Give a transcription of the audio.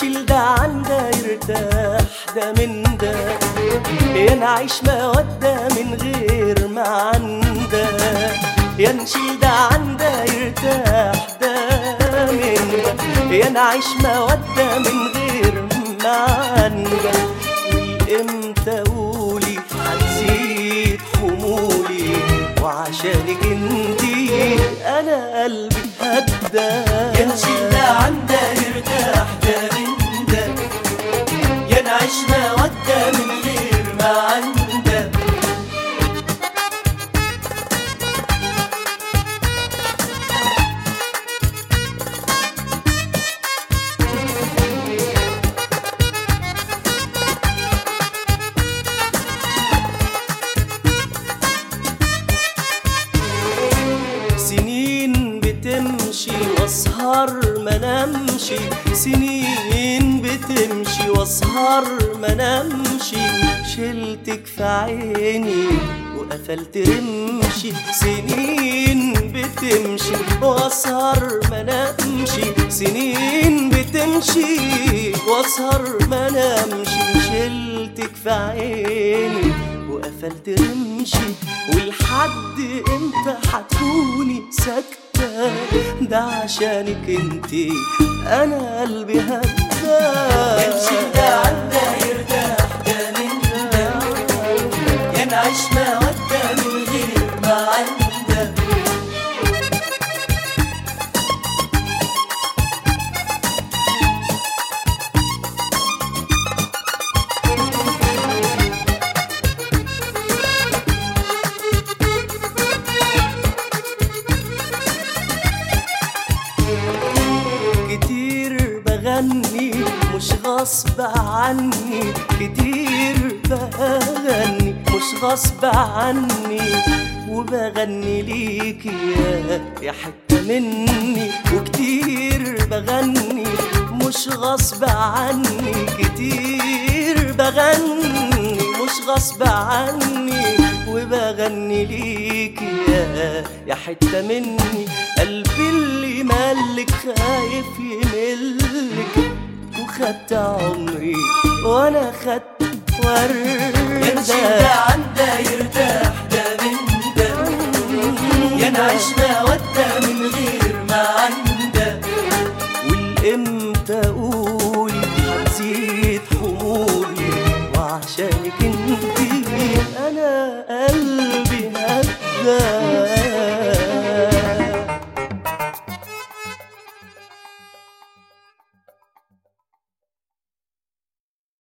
نشيل ده عن ده يرتاح ده من ده يا نعيش مودة من غير ما عندها يا نشيل ده عن ده يرتاح ده من ده يا نعيش مودة من غير ما عندها والامتى قولي هتزيد حمولي وعشانك انتي انا قلبي هدى يا نشيل ده عن ده يرتاح ده من ده يا نعيش مودة من غير ما عنده سنين بتمشي واسهر ما نمشي سنين بتمشي واسهر ما نمشي شلتك في عيني وقفلت رمشي سنين بتمشي واسهر ما نمشي سنين بتمشي واسهر ما نمشي شلتك في عيني وقفلت رمشي ولحد امتى هتكوني ساكتة ده عشانك انتي انا قلبي هدى يا نشيل ده عن ده يرتاح ده من ده يا نعيش مودة من غير ما عنده كتير بغني مش غصب عني كتير بغني مش غصب عني وبغني ليكي يا يا حتة مني وكتير بغني مش غصب عني كتير بغني مش غصب عني وبغني ليكي يا يا حتة مني قلبي اللي مالك خايف يملك وخدت عمري وانا خدت يا نشيل ده وردة عن ده يرتاح ده من ده يا نعيش مودة من غير ما عنده والامتى اقولي هتزيد حمولي وعشانك انتي انا قلبي هدى